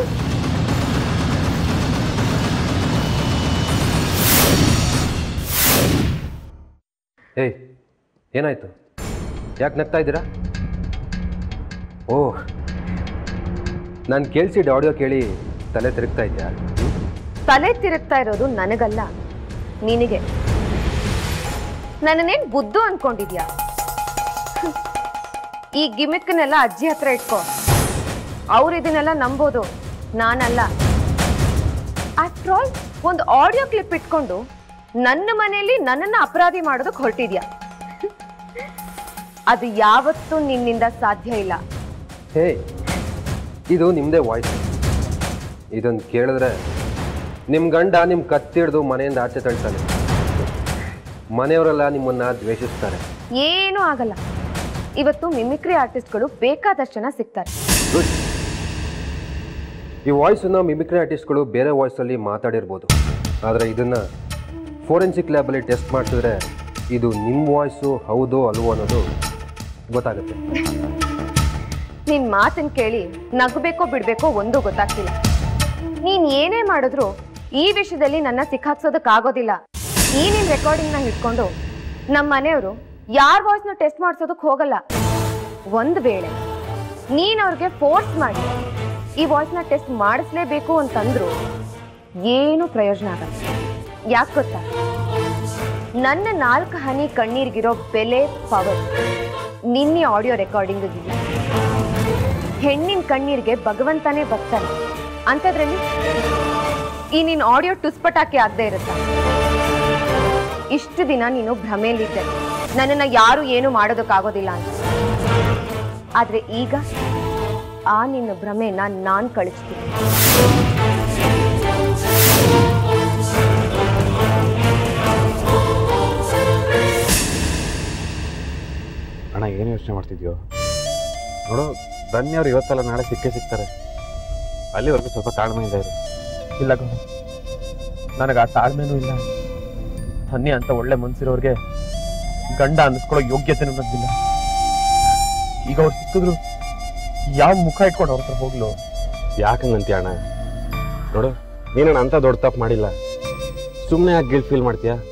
ಏಯ್ ಏನಾಯ್ತು ಯಾಕೆ ನಗ್ತಾ ಇದ್ದೀರಾ ಓಹ್ ನಾನು ಕೇಳಿಸಿದ ಆಡಿಯೋ ಕೇಳಿ ತಲೆ ತಿರುಗ್ತಾ ಇದೆಯಾ ತಲೆ ತಿರುಗ್ತಾ ಇರೋದು ನನಗಲ್ಲ ನಿನಗೆ ನನ್ನನ್ನೇನ್ ಬುದ್ಧು ಅನ್ಕೊಂಡಿದ್ಯಾ ಹ್ಮ್. ಈ ಗಿಮಿಕ್ನೆಲ್ಲ ಅಜ್ಜಿ ಹತ್ರ ಇಟ್ಕೋ ಅವ್ರು ಇದನ್ನೆಲ್ಲ ನಂಬೋದು ನಾನಲ್ಲ ಆಫ್ಟರ್ ಆಲ್ ಒಂದು ಆಡಿಯೋ ಕ್ಲಿಪ್ ಇಟ್ಕೊಂಡು ನನ್ನ ಮನೆಯಲ್ಲಿ ನನ್ನನ್ನ ಅಪರಾಧಿ ಮಾಡೋದಕ್ಕೆ ಹೊರಟಿದ್ಯಾ ಅದು ಯಾವತ್ತೂ ನಿನ್ನಿಂದ ಸಾಧ್ಯ ಇಲ್ಲ ಹೇ ಇದು ನಿಮ್ಮದೇ ವಾಯ್ಸ್ ಇದನ್ನು ಕೇಳಿದ್ರೆ ನಿಮ್ಮ ಗಂಡ ನಿಮ್ಮ ಕತ್ತಿಡ್ದು ಮನೆಯಿಂದ ಆಚೆ ತಳ್ತಾನೆ ಮನೆಯವರೆಲ್ಲ ನಿಮ್ಮನ್ನ ದ್ವೇಷಿಸ್ತಾರೆ ಏನೂ ಆಗಲ್ಲ ಇವತ್ತು ಮಿಮಿಕ್ರಿ ಆರ್ಟಿಸ್ಟ್ಗಳು ಬೇಕಾದಷ್ಟು ಜನ ಸಿಗ್ತಾರೆ ಗುಡ್ ಈ ವಾಯ್ಸನ್ನು ಮಿಮಿಕ್ರಿ ಆರ್ಟಿಸ್ಟ್ಗಳು ಬೇರೆ ವಾಯ್ಸಲ್ಲಿ ಮಾತಾಡಿರ್ಬೋದು ಆದರೆ ಇದನ್ನು ಫೋರೆನ್ಸಿಕ್ ಲ್ಯಾಬಲ್ಲಿ ಟೆಸ್ಟ್ ಮಾಡಿಸಿದ್ರೆ ಇದು ನಿಮ್ಮ ವಾಯ್ಸು ಹೌದೋ ಅಲ್ವೋ ಅನ್ನೋದು ಗೊತ್ತಾಗುತ್ತೆ ನಿನ್ ಮಾತನ್ ಕೇಳಿ ನಗಬೇಕೋ ಬಿಡ್ಬೇಕೋ ಒಂದು ಗೊತ್ತಾಗ್ತಿಲ್ಲ ನೀನ್ ಏನೇ ಮಾಡಿದ್ರು ಈ ವಿಷಯದಲ್ಲಿ ನನ್ನ ಸಿಕ್ಕಾಕ್ಸೋದಕ್ಕಾಗೋದಿಲ್ಲ ಈ ನಿನ್ ರೆಕಾರ್ಡಿಂಗ್ ನ ಹಿಡ್ಕೊಂಡು ನಮ್ಮ ಮನೆಯವರು ಯಾರ ವಾಯ್ಸ್ನ ಟೆಸ್ಟ್ ಮಾಡ್ಸೋದಕ್ ಹೋಗಲ್ಲ ಒಂದ್ ವೇಳೆ ನೀನ್ ಅವ್ರಿಗೆ ಫೋರ್ಸ್ ಮಾಡಿ ಈ ವಾಯ್ಸ್ನ ಟೆಸ್ಟ್ ಮಾಡಿಸ್ಲೇಬೇಕು ಅಂತಂದ್ರು ಏನು ಪ್ರಯೋಜನ ಆಗಲ್ಲ ಯಾಕೆ ಗೊತ್ತಾ ನನ್ನ ನಾಲ್ಕು ಹನಿ ಕಣ್ಣೀರ್ಗಿರೋ ಬೆಲೆ ಪವರ್ ನಿನ್ನೆ ಆಡಿಯೋ ರೆಕಾರ್ಡಿಂಗ್ ಹೆಣ್ಣಿನ ಕಣ್ಣೀರಿಗೆ ಭಗವಂತನೇ ಬರ್ತಾನೆ ಅಂಥದ್ರಲ್ಲಿ ಈ ನಿನ್ನ ಆಡಿಯೋ ಟುಸ್ಪಟಾಕಿ ಆಗದೆ ಇರುತ್ತಾ ಇಷ್ಟು ದಿನ ನೀನು ಭ್ರಮೆಯಲ್ಲಿದ್ದೆ ನನ್ನನ್ನು ಯಾರು ಏನು ಮಾಡೋದಕ್ಕಾಗೋದಿಲ್ಲ ಅಂತ ಆದ್ರೆ ಈಗ ಆ ನಿನ್ನ ಭ್ರಮೆನ ನಾನ್ ಕಳಿಸ್ತೀನಿ ಅಣ್ಣ ಏನು ಯೋಚನೆ ಮಾಡ್ತಿದ್ಯೋ ನೋಡು ಧನ್ಯ ಅವ್ರು ಇವತ್ತಲ್ಲ ನಾಳೆ ಸಿಕ್ಕೇ ಸಿಗ್ತಾರೆ ಅಲ್ಲಿವರೆಗೂ ಸ್ವಲ್ಪ ತಾಳ್ಮೆಯಿಂದ ಇರು ಇಲ್ಲ ಗೌಡ ನನಗೆ ಆ ತಾಳ್ಮೆನೂ ಇಲ್ಲ ಧನ್ಯ ಅಂತ ಒಳ್ಳೆ ಮನ್ಸಿರೋರ್ಗೆ ಗಂಡ ಅನ್ನಿಸ್ಕೊಳ್ಳೋ ಯೋಗ್ಯತೆನೂ ನನಗಿಲ್ಲ ಈಗ ಅವ್ರು ಸಿಕ್ಕಿದ್ರು ಯಾವ ಮುಖ ಇಟ್ಕೊಂಡು ಅವ್ರ ಹತ್ರ ಹೋಗ್ಲು ಯಾಕಂಗಂತೀಯ ಅಣ್ಣ ನೋಡು ನೀನು ಅಂತ ದೊಡ್ಡ ತಪ್ಪು ಮಾಡಿಲ್ಲ ಸುಮ್ಮನೆ ಯಾಕೆ ಗಿಲ್ಟ್ ಫೀಲ್ ಮಾಡ್ತೀಯಾ